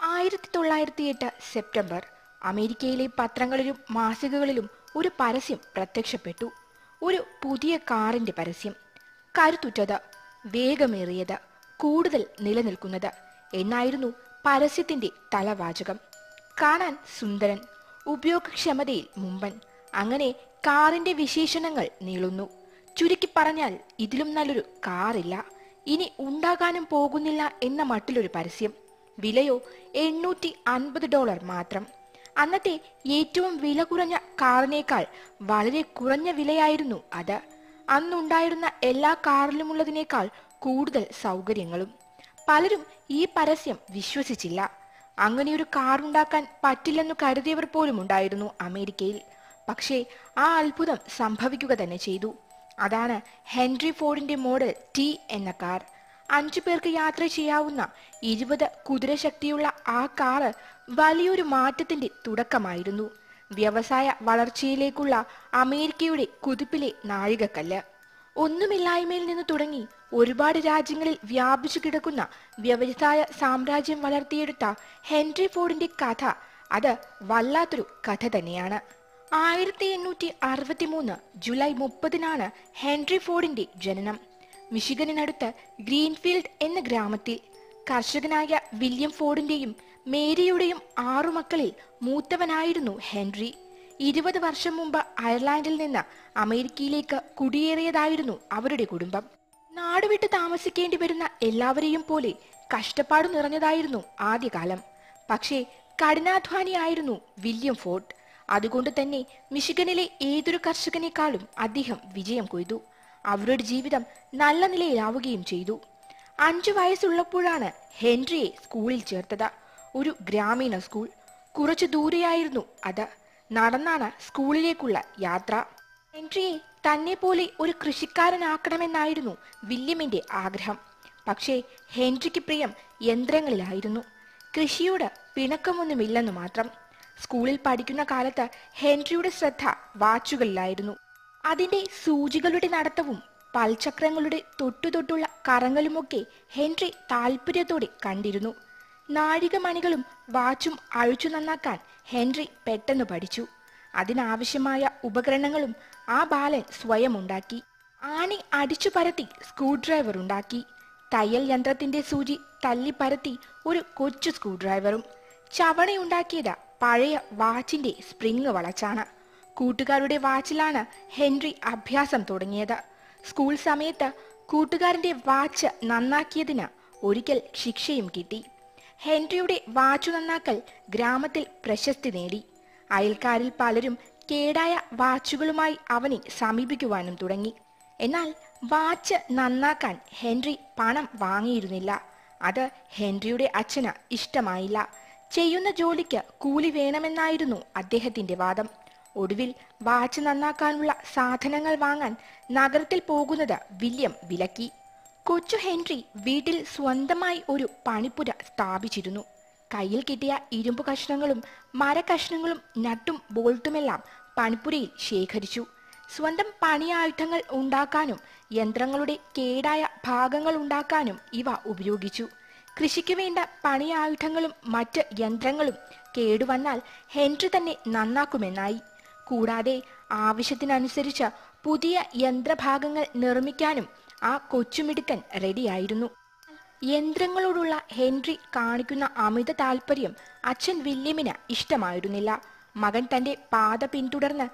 ആയിരത്തി തൊള്ളായിരത്തി എട്ട് സെപ്റ്റംബർ അമേരിക്കയിലെ പത്രങ്ങളിലും മാസികകളിലും ഒരു പരസ്യം പ്രത്യക്ഷപ്പെട്ടു ഒരു പുതിയ കാറിന്റെ പരസ്യം കരുത്തുറ്റത് വേഗമേറിയത് കൂടുതൽ നിലനിൽക്കുന്നത് എന്നായിരുന്നു പരസ്യത്തിന്റെ തലവാചകം കാണാൻ സുന്ദരൻ ഉപയോഗക്ഷമതയിൽ മുമ്പൻ അങ്ങനെ കാറിന്റെ വിശേഷണങ്ങൾ നീളുന്നു ചുരുക്കി പറഞ്ഞാൽ ഇതിലും നല്ലൊരു കാറില്ല ഇനി ഉണ്ടാകാനും പോകുന്നില്ല എന്ന മട്ടിലൊരു പരസ്യം വിലയോ എണ്ണൂറ്റി അൻപത് ഡോളർ മാത്രം അന്നത്തെ ഏറ്റവും വില കുറഞ്ഞ കാറിനേക്കാൾ വളരെ കുറഞ്ഞ വിലയായിരുന്നു അത് അന്നുണ്ടായിരുന്ന എല്ലാ കാറിലുമുള്ളതിനേക്കാൾ കൂടുതൽ സൗകര്യങ്ങളും പലരും ഈ പരസ്യം വിശ്വസിച്ചില്ല അങ്ങനെയൊരു കാർ ഉണ്ടാക്കാൻ പറ്റില്ലെന്നു കരുതിയവർ പോലും ഉണ്ടായിരുന്നു അമേരിക്കയിൽ പക്ഷേ ആ അത്ഭുതം സംഭവിക്കുക തന്നെ ചെയ്തു അതാണ് ഹെൻറി ഫോർഡിന്റെ മോഡൽ ടി എന്ന കാർ അഞ്ചു പേർക്ക് യാത്ര ചെയ്യാവുന്ന ഇരുപത് കുതിരശക്തിയുള്ള ആ കാറ് വലിയൊരു മാറ്റത്തിന്റെ തുടക്കമായിരുന്നു വ്യവസായ വളർച്ചയിലേക്കുള്ള അമേരിക്കയുടെ കുതിപ്പിലെ നാഴികക്കല്ല് ഒന്നുമില്ലായ്മയിൽ നിന്ന് തുടങ്ങി ഒരുപാട് രാജ്യങ്ങളിൽ വ്യാപിച്ചു കിടക്കുന്ന വ്യവസായ സാമ്രാജ്യം വളർത്തിയെടുത്ത ഹെൻറി ഫോർഡിന്റെ കഥ അത് വല്ലാത്തൊരു കഥ തന്നെയാണ് ആയിരത്തി എണ്ണൂറ്റി അറുപത്തി മൂന്ന് ജൂലൈ മുപ്പതിനാണ് ഹെൻറി ഫോർഡിന്റെ ജനനം മിഷിഗനിനടുത്ത് ഗ്രീൻഫീൽഡ് എന്ന ഗ്രാമത്തിൽ കർഷകനായ വില്യം ഫോർഡിന്റെയും മേരിയുടെയും ആറു മക്കളിൽ മൂത്തവനായിരുന്നു ഹെൻറി ഇരുപത് വർഷം മുമ്പ് അയർലാൻഡിൽ നിന്ന് അമേരിക്കയിലേക്ക് കുടിയേറിയതായിരുന്നു അവരുടെ കുടുംബം നാടുവിട്ട് താമസിക്കേണ്ടി വരുന്ന എല്ലാവരെയും പോലെ കഷ്ടപ്പാടു നിറഞ്ഞതായിരുന്നു ആദ്യകാലം പക്ഷേ കഠിനാധ്വാനിയായിരുന്നു വില്യം ഫോർഡ് അതുകൊണ്ട് തന്നെ മിഷിഗനിലെ ഏതൊരു കർഷകനേക്കാളും അദ്ദേഹം വിജയം കൊയ്തു അവരുടെ ജീവിതം നല്ല നിലയിലാവുകയും ചെയ്തു അഞ്ചു വയസ്സുള്ളപ്പോഴാണ് ഹെൻറിയെ സ്കൂളിൽ ചേർത്തത് ഒരു ഗ്രാമീണ സ്കൂൾ കുറച്ചു ദൂരെയായിരുന്നു അത് നടന്നാണ് സ്കൂളിലേക്കുള്ള യാത്ര ഹെൻറിയെ തന്നെ പോലെ ഒരു കൃഷിക്കാരനാക്കണമെന്നായിരുന്നു വില്യമിന്റെ ആഗ്രഹം പക്ഷേ ഹെൻറിക്ക് പ്രിയം യന്ത്രങ്ങളിലായിരുന്നു കൃഷിയോട് പിണക്കമൊന്നുമില്ലെന്ന് മാത്രം സ്കൂളിൽ പഠിക്കുന്ന കാലത്ത് ഹെൻറിയുടെ ശ്രദ്ധ വാച്ചുകളിലായിരുന്നു അതിന്റെ സൂചികളുടെ നടത്തവും പൽചക്രങ്ങളുടെ തൊട്ടുതൊട്ടുള്ള കറങ്ങലുമൊക്കെ ഹെൻറി താല്പര്യത്തോടെ കണ്ടിരുന്നു നാഴികമണികളും വാച്ചും അഴിച്ചു നന്നാക്കാൻ ഹെൻറി പെട്ടെന്ന് പഠിച്ചു അതിനാവശ്യമായ ഉപകരണങ്ങളും ആ ബാലൻ സ്വയം ഉണ്ടാക്കി ആണി അടിച്ചു പരത്തി സ്ക്രൂ ഡ്രൈവർ ഉണ്ടാക്കി തയ്യൽ യന്ത്രത്തിന്റെ സൂചി തല്ലി പരത്തി ഒരു കൊച്ചു സ്ക്രൂ ഡ്രൈവറും ചവണയുണ്ടാക്കിയത് പഴയ വാച്ചിന്റെ സ്പ്രിങ് വളച്ചാണ് കൂട്ടുകാരുടെ വാച്ചിലാണ് ഹെൻറി അഭ്യാസം തുടങ്ങിയത് സ്കൂൾ സമയത്ത് കൂട്ടുകാരന്റെ വാച്ച് നന്നാക്കിയതിന് ഒരിക്കൽ ശിക്ഷയും കിട്ടി ഹെൻറിയുടെ വാച്ചു നന്നാക്കൽ ഗ്രാമത്തിൽ പ്രശസ്തി നേടി അയൽക്കാരിൽ പലരും കേടായ വാച്ചുകളുമായി അവനെ സമീപിക്കുവാനും തുടങ്ങി എന്നാൽ വാച്ച് നന്നാക്കാൻ ഹെൻറി പണം വാങ്ങിയിരുന്നില്ല അത് ഹെൻറിയുടെ അച്ഛന് ഇഷ്ടമായില്ല ചെയ്യുന്ന ജോലിക്ക് കൂലി വേണമെന്നായിരുന്നു അദ്ദേഹത്തിന്റെ വാദം ഒടുവിൽ വാച്ച് നന്നാക്കാനുള്ള സാധനങ്ങൾ വാങ്ങാൻ നഗരത്തിൽ പോകുന്നത് വില്യം വിലക്കി കൊച്ചു ഹെൻറി വീട്ടിൽ സ്വന്തമായി ഒരു പണിപ്പുര സ്ഥാപിച്ചിരുന്നു കയ്യിൽ കിട്ടിയ ഇരുമ്പ് കഷ്ണങ്ങളും മരകഷ്ണങ്ങളും നട്ടും ബോൾട്ടുമെല്ലാം പണിപ്പുരയിൽ ശേഖരിച്ചു സ്വന്തം പണിയായുധങ്ങൾ ഉണ്ടാക്കാനും യന്ത്രങ്ങളുടെ കേടായ ഭാഗങ്ങൾ ഉണ്ടാക്കാനും ഇവ ഉപയോഗിച്ചു കൃഷിക്ക് വേണ്ട പണിയായുധങ്ങളും മറ്റ് യന്ത്രങ്ങളും കേടുവന്നാൽ ഹെൻറി തന്നെ നന്നാക്കുമെന്നായി കൂടാതെ ആവശ്യത്തിനനുസരിച്ച് പുതിയ യന്ത്രഭാഗങ്ങൾ നിർമ്മിക്കാനും ആ കൊച്ചുമിടുക്കൻ റെഡിയായിരുന്നു യന്ത്രങ്ങളോടുള്ള ഹെൻറി കാണിക്കുന്ന അമിത താല്പര്യം അച്ഛൻ വില്യമിന് ഇഷ്ടമായിരുന്നില്ല മകൻ തന്റെ പാത പിന്തുടർന്ന്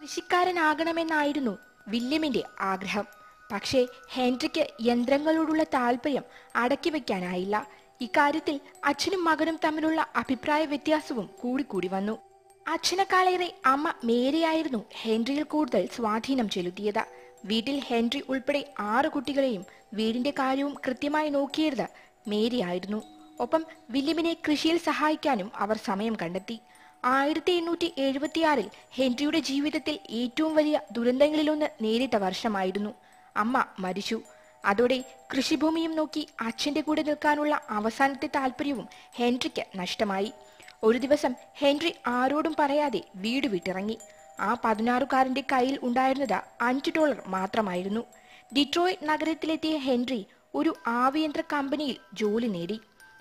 കൃഷിക്കാരനാകണമെന്നായിരുന്നു വില്യമിന്റെ ആഗ്രഹം പക്ഷേ ഹെൻറിക്ക് യന്ത്രങ്ങളോടുള്ള താല്പര്യം അടക്കി വെക്കാനായില്ല ഇക്കാര്യത്തിൽ അച്ഛനും മകനും തമ്മിലുള്ള അഭിപ്രായ വ്യത്യാസവും കൂടിക്കൂടി വന്നു അച്ഛനെക്കാളേറെ അമ്മ മേരിയായിരുന്നു ഹെൻറിയിൽ കൂടുതൽ സ്വാധീനം ചെലുത്തിയത് വീട്ടിൽ ഹെൻറി ഉൾപ്പെടെ ആറ് കുട്ടികളെയും വീടിന്റെ കാര്യവും കൃത്യമായി നോക്കിയത് മേരിയായിരുന്നു ഒപ്പം വില്യമിനെ കൃഷിയിൽ സഹായിക്കാനും അവർ സമയം കണ്ടെത്തി ആയിരത്തി എണ്ണൂറ്റി എഴുപത്തിയാറിൽ ഹെൻറിയുടെ ജീവിതത്തിൽ ഏറ്റവും വലിയ ദുരന്തങ്ങളിലൊന്ന് നേരിട്ട വർഷമായിരുന്നു അമ്മ മരിച്ചു അതോടെ കൃഷിഭൂമിയും നോക്കി അച്ഛന്റെ കൂടെ നിൽക്കാനുള്ള അവസാനത്തെ താല്പര്യവും ഹെൻറിക്ക് നഷ്ടമായി ഒരു ദിവസം ഹെൻറി ആരോടും പറയാതെ വീട് വിട്ടിറങ്ങി ആ പതിനാറുകാരന്റെ കയ്യിൽ ഉണ്ടായിരുന്നത് അഞ്ച് ഡോളർ മാത്രമായിരുന്നു ഡിട്രോയിറ്റ് നഗരത്തിലെത്തിയ ഹെൻറി ഒരു ആവിയന്ത്ര കമ്പനിയിൽ ജോലി നേടി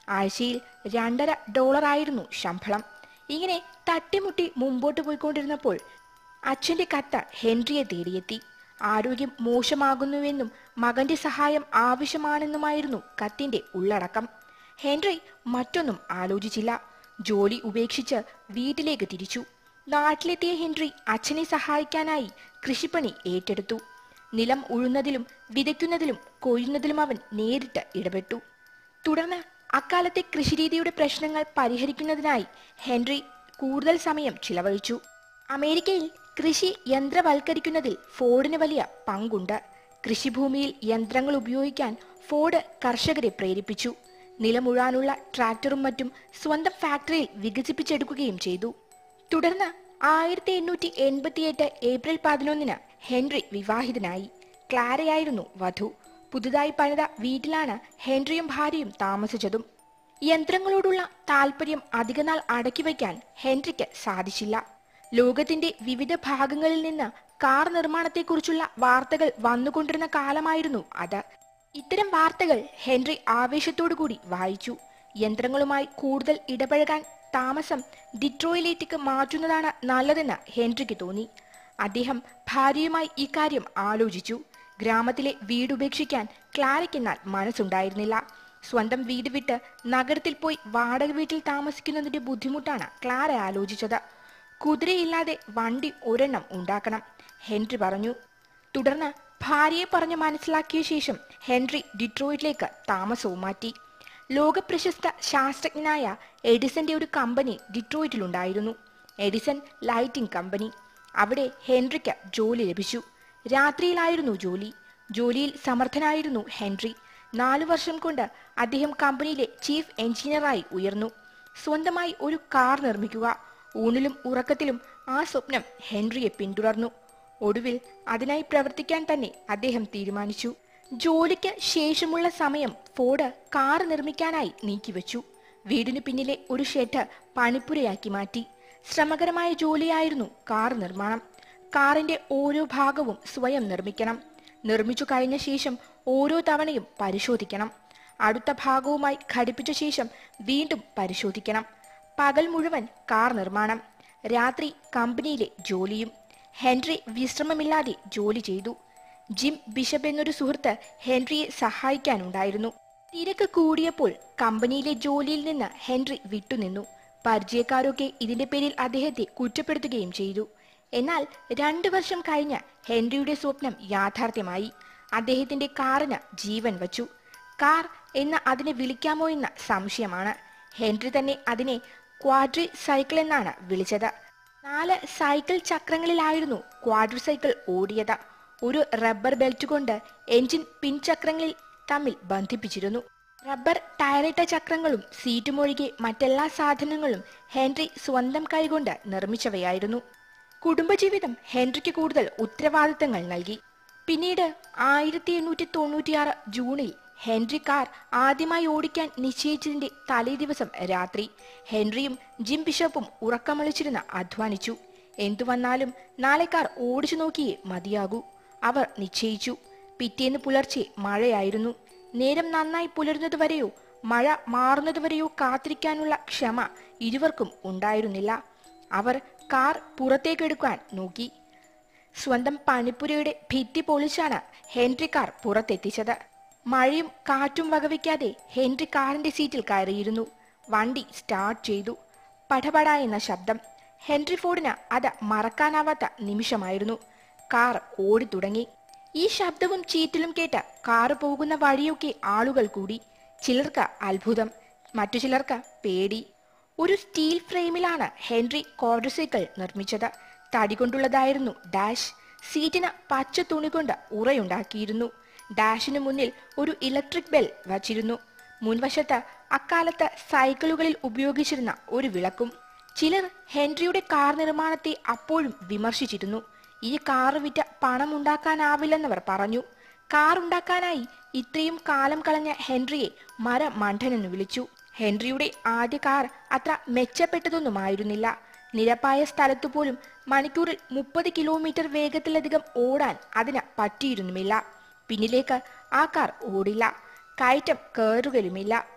ആഴ്ചയിൽ രണ്ടര ഡോളറായിരുന്നു ശമ്പളം ഇങ്ങനെ തട്ടിമുട്ടി മുമ്പോട്ട് പോയിക്കൊണ്ടിരുന്നപ്പോൾ അച്ഛന്റെ കത്ത് ഹെൻറിയെ തേടിയെത്തി ആരോഗ്യം മോശമാകുന്നുവെന്നും മകന്റെ സഹായം ആവശ്യമാണെന്നുമായിരുന്നു കത്തിന്റെ ഉള്ളടക്കം ഹെൻറി മറ്റൊന്നും ആലോചിച്ചില്ല ജോലി ഉപേക്ഷിച്ച് വീട്ടിലേക്ക് തിരിച്ചു നാട്ടിലെത്തിയ ഹെൻറി അച്ഛനെ സഹായിക്കാനായി കൃഷിപ്പണി ഏറ്റെടുത്തു നിലം ഉഴുന്നതിലും വിതയ്ക്കുന്നതിലും കൊയ്യുന്നതിലും അവൻ നേരിട്ട് ഇടപെട്ടു തുടർന്ന് അക്കാലത്തെ കൃഷിരീതിയുടെ പ്രശ്നങ്ങൾ പരിഹരിക്കുന്നതിനായി ഹെൻറി കൂടുതൽ സമയം ചിലവഴിച്ചു അമേരിക്കയിൽ കൃഷി യന്ത്രവൽക്കരിക്കുന്നതിൽ ഫോർഡിന് വലിയ പങ്കുണ്ട് കൃഷിഭൂമിയിൽ യന്ത്രങ്ങൾ ഉപയോഗിക്കാൻ ഫോർഡ് കർഷകരെ പ്രേരിപ്പിച്ചു നിലമുഴാനുള്ള ട്രാക്ടറും മറ്റും സ്വന്തം ഫാക്ടറിയിൽ വികസിപ്പിച്ചെടുക്കുകയും ചെയ്തു തുടർന്ന് ആയിരത്തി എണ്ണൂറ്റി എൺപത്തിയെട്ട് ഏപ്രിൽ പതിനൊന്നിന് ഹെൻറി വിവാഹിതനായി ക്ലാരയായിരുന്നു വധു പുതുതായി പണിത വീട്ടിലാണ് ഹെൻറിയും ഭാര്യയും താമസിച്ചതും യന്ത്രങ്ങളോടുള്ള താല്പര്യം അധികനാൾ അടക്കി വയ്ക്കാൻ ഹെൻറിക്ക് സാധിച്ചില്ല ലോകത്തിന്റെ വിവിധ ഭാഗങ്ങളിൽ നിന്ന് കാർ നിർമ്മാണത്തെക്കുറിച്ചുള്ള വാർത്തകൾ വന്നുകൊണ്ടിരുന്ന കാലമായിരുന്നു അത് ഇത്തരം വാർത്തകൾ ഹെൻറി ആവേശത്തോടുകൂടി വായിച്ചു യന്ത്രങ്ങളുമായി കൂടുതൽ ഇടപഴകാൻ താമസം ഡിട്രോയിലേറ്റേക്ക് മാറ്റുന്നതാണ് നല്ലതെന്ന് ഹെൻറിക്ക് തോന്നി അദ്ദേഹം ഭാര്യയുമായി ഇക്കാര്യം ആലോചിച്ചു ഗ്രാമത്തിലെ വീടുപേക്ഷിക്കാൻ ക്ലാരയ്ക്കെന്നാൽ മനസ്സുണ്ടായിരുന്നില്ല സ്വന്തം വീട് വിട്ട് നഗരത്തിൽ പോയി വാടക വീട്ടിൽ താമസിക്കുന്നതിന്റെ ബുദ്ധിമുട്ടാണ് ക്ലാര ആലോചിച്ചത് കുതിരയില്ലാതെ വണ്ടി ഒരെണ്ണം ഉണ്ടാക്കണം ഹെൻറി പറഞ്ഞു തുടർന്ന് ഭാര്യയെ പറഞ്ഞ് മനസ്സിലാക്കിയ ശേഷം ഹെൻറി ഡിട്രോയിറ്റിലേക്ക് താമസവും മാറ്റി ലോകപ്രശസ്ത ശാസ്ത്രജ്ഞനായ എഡിസന്റെ ഒരു കമ്പനി ഡിട്രോയിറ്റിലുണ്ടായിരുന്നു എഡിസൺ ലൈറ്റിംഗ് കമ്പനി അവിടെ ഹെൻറിക്ക് ജോലി ലഭിച്ചു രാത്രിയിലായിരുന്നു ജോലി ജോലിയിൽ സമർത്ഥനായിരുന്നു ഹെൻറി നാലു വർഷം കൊണ്ട് അദ്ദേഹം കമ്പനിയിലെ ചീഫ് എഞ്ചിനീയറായി ഉയർന്നു സ്വന്തമായി ഒരു കാർ നിർമ്മിക്കുക ഊണിലും ഉറക്കത്തിലും ആ സ്വപ്നം ഹെൻറിയെ പിന്തുടർന്നു ഒടുവിൽ അതിനായി പ്രവർത്തിക്കാൻ തന്നെ അദ്ദേഹം തീരുമാനിച്ചു ജോലിക്ക് ശേഷമുള്ള സമയം ഫോർഡ് കാർ നിർമ്മിക്കാനായി നീക്കിവെച്ചു വീടിനു പിന്നിലെ ഒരു ഷെഡ് പണിപ്പുരയാക്കി മാറ്റി ശ്രമകരമായ ജോലിയായിരുന്നു കാർ നിർമ്മാണം കാറിന്റെ ഓരോ ഭാഗവും സ്വയം നിർമ്മിക്കണം നിർമ്മിച്ചു കഴിഞ്ഞ ശേഷം ഓരോ തവണയും പരിശോധിക്കണം അടുത്ത ഭാഗവുമായി ഘടിപ്പിച്ച ശേഷം വീണ്ടും പരിശോധിക്കണം പകൽ മുഴുവൻ കാർ നിർമ്മാണം രാത്രി കമ്പനിയിലെ ജോലിയും ഹെൻറി വിശ്രമമില്ലാതെ ജോലി ചെയ്തു ജിം ബിഷപ്പ് എന്നൊരു സുഹൃത്ത് ഹെൻറിയെ സഹായിക്കാനുണ്ടായിരുന്നു തിരക്ക് കൂടിയപ്പോൾ കമ്പനിയിലെ ജോലിയിൽ നിന്ന് ഹെൻറി വിട്ടുനിന്നു പരിചയക്കാരൊക്കെ ഇതിന്റെ പേരിൽ അദ്ദേഹത്തെ കുറ്റപ്പെടുത്തുകയും ചെയ്തു എന്നാൽ രണ്ടു വർഷം കഴിഞ്ഞ് ഹെൻറിയുടെ സ്വപ്നം യാഥാർത്ഥ്യമായി അദ്ദേഹത്തിന്റെ കാറിന് ജീവൻ വച്ചു കാർ എന്ന് അതിനെ വിളിക്കാമോ എന്ന സംശയമാണ് ഹെൻറി തന്നെ അതിനെ ക്വാഡ്രി സൈക്കിൾ എന്നാണ് വിളിച്ചത് നാല് സൈക്കിൾ ചക്രങ്ങളിലായിരുന്നു ക്വാഡ്രി സൈക്കിൾ ഓടിയത് ഒരു റബ്ബർ ബെൽറ്റ് കൊണ്ട് എഞ്ചിൻ പിൻചക്രങ്ങളിൽ തമ്മിൽ ബന്ധിപ്പിച്ചിരുന്നു റബ്ബർ ടയറിട്ട ചക്രങ്ങളും സീറ്റുമൊഴികെ മറ്റെല്ലാ സാധനങ്ങളും ഹെൻറി സ്വന്തം കൈകൊണ്ട് നിർമ്മിച്ചവയായിരുന്നു കുടുംബജീവിതം ഹെൻറിക്ക് കൂടുതൽ ഉത്തരവാദിത്തങ്ങൾ നൽകി പിന്നീട് ആയിരത്തി എണ്ണൂറ്റി തൊണ്ണൂറ്റിയാറ് ജൂണിൽ ഹെൻറി കാർ ആദ്യമായി ഓടിക്കാൻ നിശ്ചയിച്ചതിന്റെ തലേ ദിവസം രാത്രി ഹെൻറിയും ജിം ബിഷപ്പും ഉറക്കമളിച്ചിരുന്ന് അധ്വാനിച്ചു എന്തു വന്നാലും നാളെ കാർ ഓടിച്ചു നോക്കിയേ മതിയാകൂ അവർ നിശ്ചയിച്ചു പിറ്റേന്ന് പുലർച്ചെ മഴയായിരുന്നു നേരം നന്നായി പുലരുന്നതുവരെയോ മഴ മാറുന്നതുവരെയോ കാത്തിരിക്കാനുള്ള ക്ഷമ ഇരുവർക്കും ഉണ്ടായിരുന്നില്ല അവർ കാർ പുറത്തേക്കെടുക്കാൻ നോക്കി സ്വന്തം പണിപ്പുരയുടെ ഭിത്തി പൊളിച്ചാണ് ഹെൻറി കാർ പുറത്തെത്തിച്ചത് മഴയും കാറ്റും വകവയ്ക്കാതെ ഹെൻറി കാറിന്റെ സീറ്റിൽ കയറിയിരുന്നു വണ്ടി സ്റ്റാർട്ട് ചെയ്തു പടപട എന്ന ശബ്ദം ഹെൻറി ഫോർഡിന് അത് മറക്കാനാവാത്ത നിമിഷമായിരുന്നു കാർ ഓടിത്തുടങ്ങി ഈ ശബ്ദവും ചീറ്റിലും കേട്ട് കാറ് പോകുന്ന വഴിയൊക്കെ ആളുകൾ കൂടി ചിലർക്ക് അത്ഭുതം മറ്റു ചിലർക്ക് പേടി ഒരു സ്റ്റീൽ ഫ്രെയിമിലാണ് ഹെൻറി ക്വാഡ്രസൈക്കിൾ നിർമ്മിച്ചത് തടി കൊണ്ടുള്ളതായിരുന്നു ഡാഷ് സീറ്റിന് പച്ച തുണി കൊണ്ട് ഉറയുണ്ടാക്കിയിരുന്നു ഡാഷിന് മുന്നിൽ ഒരു ഇലക്ട്രിക് ബെൽ വച്ചിരുന്നു മുൻവശത്ത് അക്കാലത്ത് സൈക്കിളുകളിൽ ഉപയോഗിച്ചിരുന്ന ഒരു വിളക്കും ചിലർ ഹെൻറിയുടെ കാർ നിർമ്മാണത്തെ അപ്പോഴും വിമർശിച്ചിരുന്നു ഈ കാർ വിറ്റ് പണമുണ്ടാക്കാനാവില്ലെന്നവർ പറഞ്ഞു കാർ ഉണ്ടാക്കാനായി ഇത്രയും കാലം കളഞ്ഞ ഹെൻറിയെ മരമണ്ഡനെന്ന് വിളിച്ചു ഹെൻറിയുടെ ആദ്യ കാർ അത്ര മെച്ചപ്പെട്ടതൊന്നുമായിരുന്നില്ല നിരപ്പായ സ്ഥലത്തു പോലും മണിക്കൂറിൽ മുപ്പത് കിലോമീറ്റർ വേഗത്തിലധികം ഓടാൻ അതിന് പറ്റിയിരുന്നുമില്ല പിന്നിലേക്ക് ആ കാർ ഓടില്ല കയറ്റം കയറുകയുമില്ല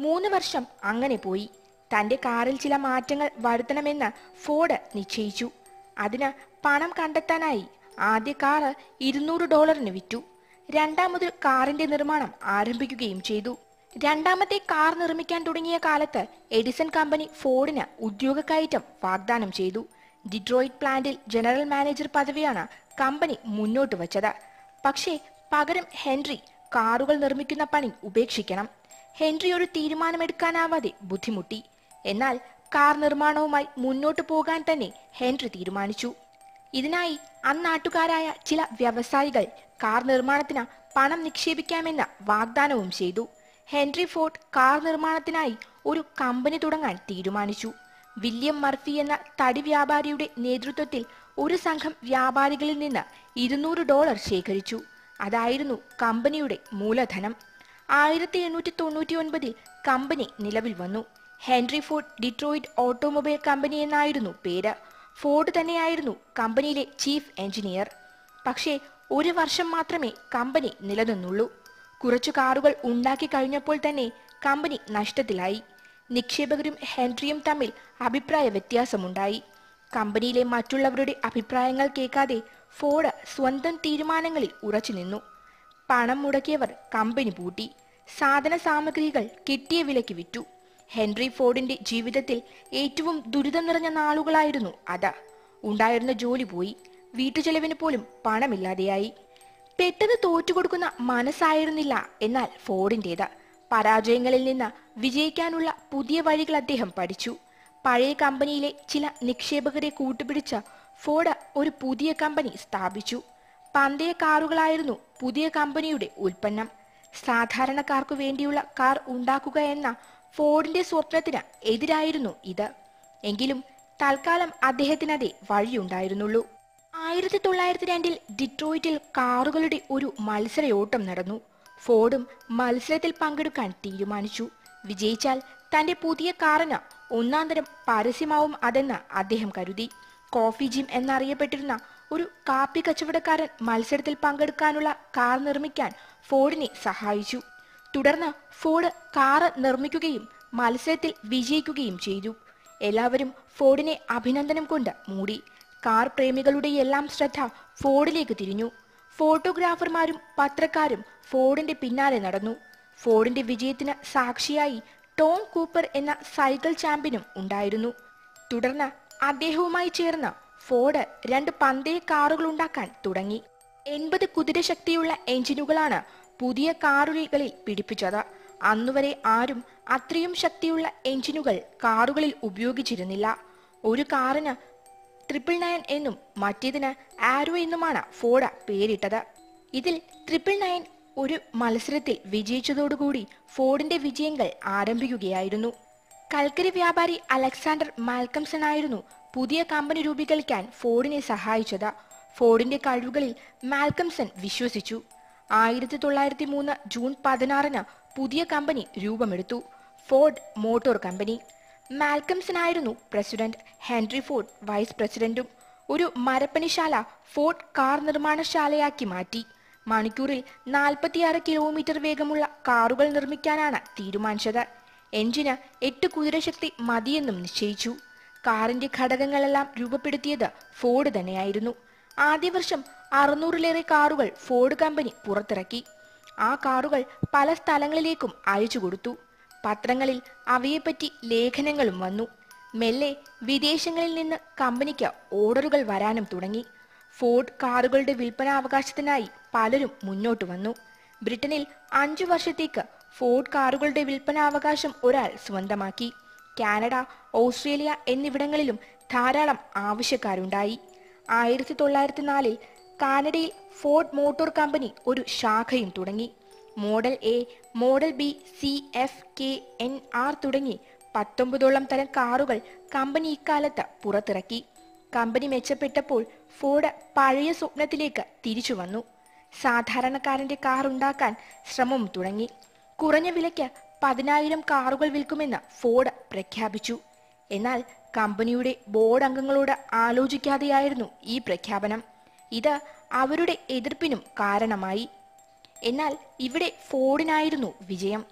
മൂന്ന് വർഷം അങ്ങനെ പോയി തന്റെ കാറിൽ ചില മാറ്റങ്ങൾ വരുത്തണമെന്ന് ഫോർഡ് നിശ്ചയിച്ചു അതിന് പണം കണ്ടെത്താനായി ആദ്യ കാറ് ഇരുന്നൂറ് ഡോളറിന് വിറ്റു രണ്ടാമത് കാറിന്റെ നിർമ്മാണം ആരംഭിക്കുകയും ചെയ്തു രണ്ടാമത്തെ കാർ നിർമ്മിക്കാൻ തുടങ്ങിയ കാലത്ത് എഡിസൺ കമ്പനി ഫോർഡിന് ഉദ്യോഗക്കയറ്റം വാഗ്ദാനം ചെയ്തു ഡിട്രോയിറ്റ് പ്ലാന്റിൽ ജനറൽ മാനേജർ പദവിയാണ് കമ്പനി മുന്നോട്ട് വച്ചത് പക്ഷേ പകരം ഹെൻറി കാറുകൾ നിർമ്മിക്കുന്ന പണി ഉപേക്ഷിക്കണം ഹെൻറി ഒരു തീരുമാനമെടുക്കാനാവാതെ ബുദ്ധിമുട്ടി എന്നാൽ കാർ നിർമ്മാണവുമായി മുന്നോട്ടു പോകാൻ തന്നെ ഹെൻറി തീരുമാനിച്ചു ഇതിനായി അന്നാട്ടുകാരായ ചില വ്യവസായികൾ കാർ നിർമ്മാണത്തിന് പണം നിക്ഷേപിക്കാമെന്ന വാഗ്ദാനവും ചെയ്തു ഹെൻറി ഫോർഡ് കാർ നിർമ്മാണത്തിനായി ഒരു കമ്പനി തുടങ്ങാൻ തീരുമാനിച്ചു വില്യം മർഫി എന്ന തടി വ്യാപാരിയുടെ നേതൃത്വത്തിൽ ഒരു സംഘം വ്യാപാരികളിൽ നിന്ന് ഇരുന്നൂറ് ഡോളർ ശേഖരിച്ചു അതായിരുന്നു കമ്പനിയുടെ മൂലധനം ആയിരത്തി എണ്ണൂറ്റി തൊണ്ണൂറ്റി ഒൻപതിൽ കമ്പനി നിലവിൽ വന്നു Henry Ford Detroit automobile company എന്നായിരുന്നു പേര് ഫോർഡ് തന്നെയായിരുന്നു കമ്പനിയിലെ ചീഫ് എഞ്ചിനീയർ പക്ഷേ ഒരു വർഷം മാത്രമേ കമ്പനി നിലനിന്നുള്ളൂ കുറച്ചു കാറുകൾ ഉണ്ടാക്കി കഴിഞ്ഞപ്പോൾ തന്നെ കമ്പനി നഷ്ടത്തിലായി നിക്ഷേപകരും ഹെൻറിയും തമ്മിൽ അഭിപ്രായ വ്യത്യാസമുണ്ടായി കമ്പനിയിലെ മറ്റുള്ളവരുടെ അഭിപ്രായങ്ങൾ കേൾക്കാതെ ഫോർഡ് സ്വന്തം തീരുമാനങ്ങളിൽ ഉറച്ചു നിന്നു പണം മുടക്കിയവർ കമ്പനി പൂട്ടി സാധന സാമഗ്രികൾ കിട്ടിയ വിലയ്ക്ക് വിറ്റു ഹെൻറി ഫോർഡിന്റെ ജീവിതത്തിൽ ഏറ്റവും ദുരിതം നിറഞ്ഞ നാളുകളായിരുന്നു അത് ഉണ്ടായിരുന്ന ജോലി പോയി വീട്ടുചെലവിന് പോലും പണമില്ലാതെയായി പെട്ടെന്ന് തോറ്റുകൊടുക്കുന്ന മനസ്സായിരുന്നില്ല എന്നാൽ ഫോർഡിൻ്റേത് പരാജയങ്ങളിൽ നിന്ന് വിജയിക്കാനുള്ള പുതിയ വഴികൾ അദ്ദേഹം പഠിച്ചു പഴയ കമ്പനിയിലെ ചില നിക്ഷേപകരെ കൂട്ടുപിടിച്ച് ഫോർഡ് ഒരു പുതിയ കമ്പനി സ്ഥാപിച്ചു പന്തയ കാറുകളായിരുന്നു പുതിയ കമ്പനിയുടെ ഉൽപ്പന്നം സാധാരണക്കാർക്കു വേണ്ടിയുള്ള കാർ ഉണ്ടാക്കുക എന്ന ഫോർഡിന്റെ സ്വപ്നത്തിന് എതിരായിരുന്നു ഇത് എങ്കിലും തൽക്കാലം അദ്ദേഹത്തിനതേ വഴിയുണ്ടായിരുന്നുള്ളൂ ആയിരത്തി തൊള്ളായിരത്തി രണ്ടിൽ ഡിട്രോയിറ്റിൽ കാറുകളുടെ ഒരു മത്സരയോട്ടം നടന്നു ഫോർഡും മത്സരത്തിൽ പങ്കെടുക്കാൻ തീരുമാനിച്ചു വിജയിച്ചാൽ തന്റെ പുതിയ കാറിന് ഒന്നാം തരം പരസ്യമാവും അതെന്ന് അദ്ദേഹം കരുതി കോഫി ജിം എന്നറിയപ്പെട്ടിരുന്ന ഒരു കാപ്പി കച്ചവടക്കാരൻ മത്സരത്തിൽ പങ്കെടുക്കാനുള്ള കാർ നിർമ്മിക്കാൻ ഫോർഡിനെ സഹായിച്ചു തുടർന്ന് ഫോർഡ് കാറ് നിർമ്മിക്കുകയും മത്സരത്തിൽ വിജയിക്കുകയും ചെയ്തു എല്ലാവരും ഫോർഡിനെ അഭിനന്ദനം കൊണ്ട് മൂടി കാർ പ്രേമികളുടെ എല്ലാം ശ്രദ്ധ ഫോർഡിലേക്ക് തിരിഞ്ഞു ഫോട്ടോഗ്രാഫർമാരും പത്രക്കാരും ഫോർഡിന്റെ പിന്നാലെ നടന്നു ഫോർഡിന്റെ വിജയത്തിന് സാക്ഷിയായി ടോം കൂപ്പർ എന്ന സൈക്കിൾ ചാമ്പ്യനും ഉണ്ടായിരുന്നു തുടർന്ന് അദ്ദേഹവുമായി ചേർന്ന് ഫോർഡ് രണ്ട് പന്തയ കാറുകൾ ഉണ്ടാക്കാൻ തുടങ്ങി എൺപത് കുതിരശക്തിയുള്ള എഞ്ചിനുകളാണ് പുതിയ കാറുകളിൽ പിടിപ്പിച്ചത് അന്നുവരെ ആരും അത്രയും ശക്തിയുള്ള എഞ്ചിനുകൾ കാറുകളിൽ ഉപയോഗിച്ചിരുന്നില്ല ഒരു കാറിന് ട്രിപ്പിൾ നയൻ എന്നും മറ്റേതിന് ആരോ എന്നുമാണ് ഫോർഡ് പേരിട്ടത് ഇതിൽ ട്രിപ്പിൾ നയൻ ഒരു മത്സരത്തിൽ വിജയിച്ചതോടുകൂടി ഫോർഡിന്റെ വിജയങ്ങൾ ആരംഭിക്കുകയായിരുന്നു കൽക്കരി വ്യാപാരി അലക്സാണ്ടർ മാൽക്കംസൺ ആയിരുന്നു പുതിയ കമ്പനി രൂപീകരിക്കാൻ ഫോർഡിനെ സഹായിച്ചത് ഫോർഡിന്റെ കഴിവുകളിൽ മാൽക്കംസൺ വിശ്വസിച്ചു ആയിരത്തി തൊള്ളായിരത്തി മൂന്ന് ജൂൺ പതിനാറിന് പുതിയ കമ്പനി രൂപമെടുത്തു ഫോർഡ് മോട്ടോർ കമ്പനി മാൽക്കംസൺ ആയിരുന്നു പ്രസിഡന്റ് ഹെൻറി ഫോർഡ് വൈസ് പ്രസിഡന്റും ഒരു മരപ്പണിശാല ഫോർഡ് കാർ നിർമ്മാണശാലയാക്കി മാറ്റി മണിക്കൂറിൽ നാൽപ്പത്തിയാറ് കിലോമീറ്റർ വേഗമുള്ള കാറുകൾ നിർമ്മിക്കാനാണ് തീരുമാനിച്ചത് എഞ്ചിന് എട്ട് കുതിരശക്തി മതിയെന്നും നിശ്ചയിച്ചു കാറിന്റെ ഘടകങ്ങളെല്ലാം രൂപപ്പെടുത്തിയത് ഫോർഡ് തന്നെയായിരുന്നു ആദ്യ വർഷം അറുന്നൂറിലേറെ കാറുകൾ ഫോർഡ് കമ്പനി പുറത്തിറക്കി ആ കാറുകൾ പല സ്ഥലങ്ങളിലേക്കും അയച്ചു കൊടുത്തു പത്രങ്ങളിൽ അവയെപ്പറ്റി ലേഖനങ്ങളും വന്നു മെല്ലെ വിദേശങ്ങളിൽ നിന്ന് കമ്പനിക്ക് ഓർഡറുകൾ വരാനും തുടങ്ങി ഫോർഡ് കാറുകളുടെ വിൽപ്പനാവകാശത്തിനായി പലരും മുന്നോട്ട് വന്നു ബ്രിട്ടനിൽ അഞ്ചു വർഷത്തേക്ക് ഫോർഡ് കാറുകളുടെ വിൽപ്പനാവകാശം ഒരാൾ സ്വന്തമാക്കി കാനഡ ഓസ്ട്രേലിയ എന്നിവിടങ്ങളിലും ധാരാളം ആവശ്യക്കാരുണ്ടായി ആയിരത്തി തൊള്ളായിരത്തി നാലിൽ കാനഡയിൽ ഫോർഡ് മോട്ടോർ കമ്പനി ഒരു ശാഖയും തുടങ്ങി model A model B C F K N R തുടങ്ങി പത്തൊമ്പതോളം തരം കാറുകൾ കമ്പനി ഇക്കാലത്ത് പുറത്തിറക്കി കമ്പനി മെച്ചപ്പെട്ടപ്പോൾ ഫോർഡ് പഴയ സ്വപ്നത്തിലേക്ക് തിരിച്ചു വന്നു സാധാരണക്കാരന്റെ കാർ ഉണ്ടാക്കാൻ ശ്രമം തുടങ്ങി കുറഞ്ഞ വിലയ്ക്ക് പതിനായിരം കാറുകൾ വിൽക്കുമെന്ന് ഫോർഡ് പ്രഖ്യാപിച്ചു എന്നാൽ കമ്പനിയുടെ ബോർഡ് അംഗങ്ങളോട് ആലോചിക്കാതെയായിരുന്നു ഈ പ്രഖ്യാപനം ഇത് അവരുടെ എതിർപ്പിനും കാരണമായി എന്നാൽ ഇവിടെ ഫോർഡിനായിരുന്നു വിജയം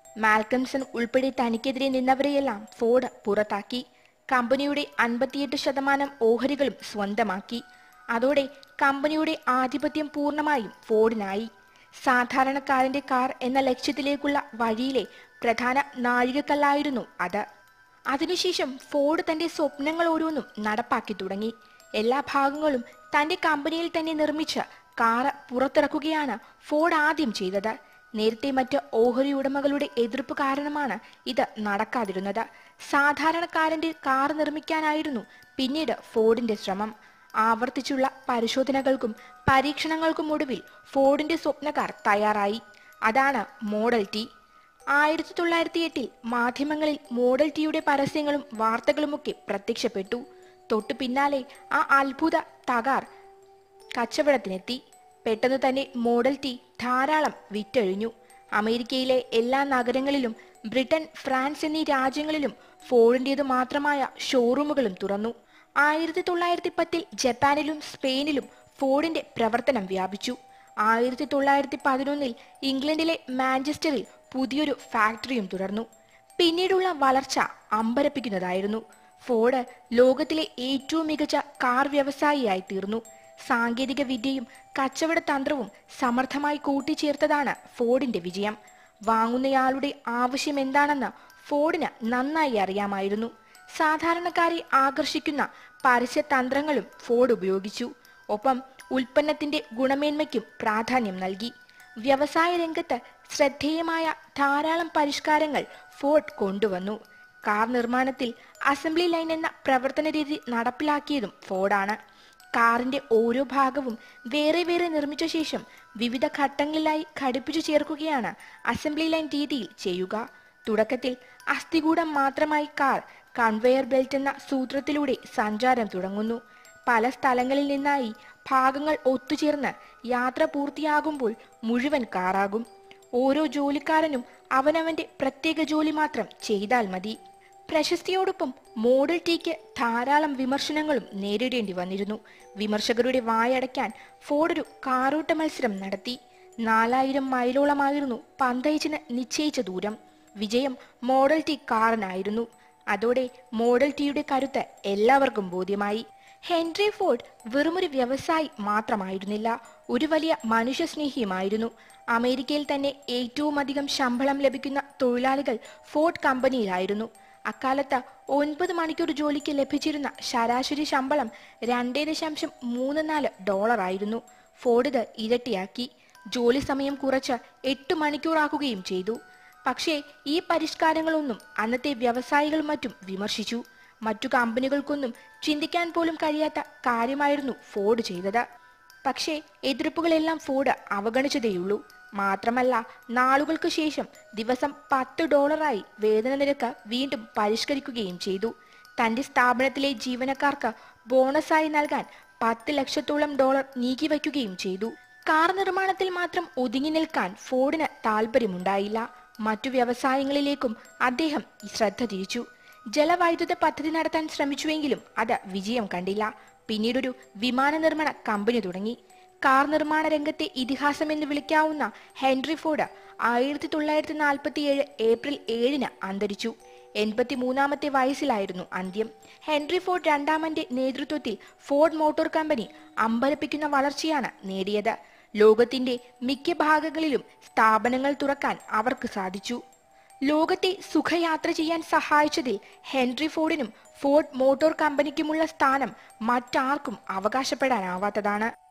മാൽക്കംസൺ ഉൾപ്പെടെ തനിക്കെതിരെ നിന്നവരെയെല്ലാം ഫോർഡ് പുറത്താക്കി കമ്പനിയുടെ അൻപത്തിയെട്ട് ശതമാനം ഓഹരികളും സ്വന്തമാക്കി അതോടെ കമ്പനിയുടെ ആധിപത്യം പൂർണ്ണമായും ഫോർഡിനായി സാധാരണക്കാരന്റെ കാർ എന്ന ലക്ഷ്യത്തിലേക്കുള്ള വഴിയിലെ പ്രധാന നാഴികക്കല്ലായിരുന്നു അത് അതിനുശേഷം ഫോർഡ് തന്റെ സ്വപ്നങ്ങൾ ഓരോന്നും നടപ്പാക്കി തുടങ്ങി എല്ലാ ഭാഗങ്ങളും തന്റെ കമ്പനിയിൽ തന്നെ നിർമ്മിച്ച് കാറ് പുറത്തിറക്കുകയാണ് ഫോർഡ് ആദ്യം ചെയ്തത് നേരത്തെ മറ്റ് ഓഹരി ഉടമകളുടെ എതിർപ്പ് കാരണമാണ് ഇത് നടക്കാതിരുന്നത് സാധാരണക്കാരന്റെ കാർ നിർമ്മിക്കാനായിരുന്നു പിന്നീട് ഫോർഡിന്റെ ശ്രമം ആവർത്തിച്ചുള്ള പരിശോധനകൾക്കും പരീക്ഷണങ്ങൾക്കും ഒടുവിൽ ഫോർഡിന്റെ സ്വപ്നക്കാർ തയ്യാറായി അതാണ് മോഡൽ ടി ആയിരത്തി തൊള്ളായിരത്തി എട്ടിൽ മാധ്യമങ്ങളിൽ മോഡൽ ടിയുടെ പരസ്യങ്ങളും വാർത്തകളുമൊക്കെ പ്രത്യക്ഷപ്പെട്ടു തൊട്ടു പിന്നാലെ ആ അത്ഭുത തകാർ കച്ചവടത്തിനെത്തി പെട്ടെന്ന് തന്നെ മോഡൽ ടി ധാരാളം വിറ്റഴിഞ്ഞു അമേരിക്കയിലെ എല്ലാ നഗരങ്ങളിലും ബ്രിട്ടൻ ഫ്രാൻസ് എന്നീ രാജ്യങ്ങളിലും ഫോർഡിൻ്റേത് മാത്രമായ ഷോറൂമുകളും തുറന്നു ആയിരത്തി തൊള്ളായിരത്തി പത്തിൽ ജപ്പാനിലും സ്പെയിനിലും ഫോർഡിന്റെ പ്രവർത്തനം വ്യാപിച്ചു ആയിരത്തി തൊള്ളായിരത്തി പതിനൊന്നിൽ ഇംഗ്ലണ്ടിലെ മാഞ്ചസ്റ്ററിൽ പുതിയൊരു ഫാക്ടറിയും തുറന്നു പിന്നീടുള്ള വളർച്ച അമ്പരപ്പിക്കുന്നതായിരുന്നു ഫോർഡ് ലോകത്തിലെ ഏറ്റവും മികച്ച കാർ വ്യവസായിയായി തീർന്നു സാങ്കേതിക വിദ്യയും കച്ചവട തന്ത്രവും സമർത്ഥമായി കൂട്ടിച്ചേർത്തതാണ് ഫോർഡിന്റെ വിജയം വാങ്ങുന്നയാളുടെ ആവശ്യം എന്താണെന്ന് ഫോർഡിന് നന്നായി അറിയാമായിരുന്നു സാധാരണക്കാരെ ആകർഷിക്കുന്ന പരസ്യ തന്ത്രങ്ങളും ഫോർഡ് ഉപയോഗിച്ചു ഒപ്പം ഉൽപ്പന്നത്തിന്റെ ഗുണമേന്മയ്ക്കും പ്രാധാന്യം നൽകി വ്യവസായ രംഗത്ത് ശ്രദ്ധേയമായ ധാരാളം പരിഷ്കാരങ്ങൾ ഫോർഡ് കൊണ്ടുവന്നു കാർ നിർമ്മാണത്തിൽ അസംബ്ലി ലൈൻ എന്ന പ്രവർത്തന രീതി നടപ്പിലാക്കിയതും ഫോർഡാണ് കാറിന്റെ ഓരോ ഭാഗവും വേറെ വേറെ നിർമ്മിച്ച ശേഷം വിവിധ ഘട്ടങ്ങളിലായി ഘടിപ്പിച്ചു ചേർക്കുകയാണ് അസംബ്ലി ലൈൻ രീതിയിൽ ചെയ്യുക തുടക്കത്തിൽ അസ്ഥികൂടം മാത്രമായി കാർ കൺവെയർ ബെൽറ്റ് എന്ന സൂത്രത്തിലൂടെ സഞ്ചാരം തുടങ്ങുന്നു പല സ്ഥലങ്ങളിൽ നിന്നായി ഭാഗങ്ങൾ ഒത്തുചേർന്ന് യാത്ര പൂർത്തിയാകുമ്പോൾ മുഴുവൻ കാറാകും ഓരോ ജോലിക്കാരനും അവനവന്റെ പ്രത്യേക ജോലി മാത്രം ചെയ്താൽ മതി പ്രശസ്തിയോടൊപ്പം മോഡൽ ടിക്ക് ധാരാളം വിമർശനങ്ങളും നേരിടേണ്ടി വന്നിരുന്നു വിമർശകരുടെ വായടയ്ക്കാൻ ഫോർഡ് ഒരു കാറോട്ട മത്സരം നടത്തി നാലായിരം മൈലോളമായിരുന്നു പന്തയച്ചിന് നിശ്ചയിച്ച ദൂരം വിജയം മോഡൽ ടി കാറിനായിരുന്നു അതോടെ മോഡൽ ടിയുടെ കരുത്ത് എല്ലാവർക്കും ബോധ്യമായി ഹെൻറി ഫോർഡ് വെറുമൊരു വ്യവസായി മാത്രമായിരുന്നില്ല ഒരു വലിയ മനുഷ്യസ്നേഹിയുമായിരുന്നു അമേരിക്കയിൽ തന്നെ ഏറ്റവും അധികം ശമ്പളം ലഭിക്കുന്ന തൊഴിലാളികൾ ഫോർഡ് കമ്പനിയിലായിരുന്നു അക്കാലത്ത് ഒൻപത് മണിക്കൂർ ജോലിക്ക് ലഭിച്ചിരുന്ന ശരാശരി ശമ്പളം രണ്ടേ ദശാംശം മൂന്ന് നാല് ഡോളർ ആയിരുന്നു ഫോർഡ് ഇത് ഇരട്ടിയാക്കി ജോലി സമയം കുറച്ച് എട്ട് മണിക്കൂറാക്കുകയും ചെയ്തു പക്ഷേ ഈ പരിഷ്കാരങ്ങളൊന്നും അന്നത്തെ വ്യവസായികൾ മറ്റും വിമർശിച്ചു മറ്റു കമ്പനികൾക്കൊന്നും ചിന്തിക്കാൻ പോലും കഴിയാത്ത കാര്യമായിരുന്നു ഫോർഡ് ചെയ്തത് പക്ഷേ എതിർപ്പുകളെല്ലാം ഫോർഡ് അവഗണിച്ചതേയുള്ളൂ മാത്രമല്ല നാളുകൾക്ക് ശേഷം ദിവസം പത്ത് ഡോളറായി വേതന നിരക്ക് വീണ്ടും പരിഷ്കരിക്കുകയും ചെയ്തു തന്റെ സ്ഥാപനത്തിലെ ജീവനക്കാർക്ക് ബോണസായി നൽകാൻ പത്ത് ലക്ഷത്തോളം ഡോളർ നീക്കിവയ്ക്കുകയും ചെയ്തു കാർ നിർമ്മാണത്തിൽ മാത്രം ഒതുങ്ങി നിൽക്കാൻ ഫോർഡിന് താല്പര്യമുണ്ടായില്ല മറ്റു വ്യവസായങ്ങളിലേക്കും അദ്ദേഹം ശ്രദ്ധ തിരിച്ചു ജലവൈദ്യുത പദ്ധതി നടത്താൻ ശ്രമിച്ചുവെങ്കിലും അത് വിജയം കണ്ടില്ല പിന്നീടൊരു വിമാന നിർമ്മാണ കമ്പനി തുടങ്ങി കാർ നിർമ്മാണ രംഗത്തെ ഇതിഹാസമെന്ന് വിളിക്കാവുന്ന ഹെൻറി ഫോർഡ് ആയിരത്തി തൊള്ളായിരത്തി നാൽപ്പത്തി ഏഴ് ഏപ്രിൽ ഏഴിന് അന്തരിച്ചു എൺപത്തി മൂന്നാമത്തെ വയസ്സിലായിരുന്നു അന്ത്യം ഹെൻറി ഫോർഡ് രണ്ടാമന്റെ നേതൃത്വത്തിൽ ഫോർഡ് മോട്ടോർ കമ്പനി അമ്പരപ്പിക്കുന്ന വളർച്ചയാണ് നേടിയത് ലോകത്തിന്റെ മിക്ക ഭാഗങ്ങളിലും സ്ഥാപനങ്ങൾ തുറക്കാൻ അവർക്ക് സാധിച്ചു ലോകത്തെ സുഖയാത്ര ചെയ്യാൻ സഹായിച്ചതിൽ ഹെൻറി ഫോർഡിനും ഫോർഡ് മോട്ടോർ കമ്പനിക്കുമുള്ള സ്ഥാനം മറ്റാർക്കും അവകാശപ്പെടാനാവാത്തതാണ്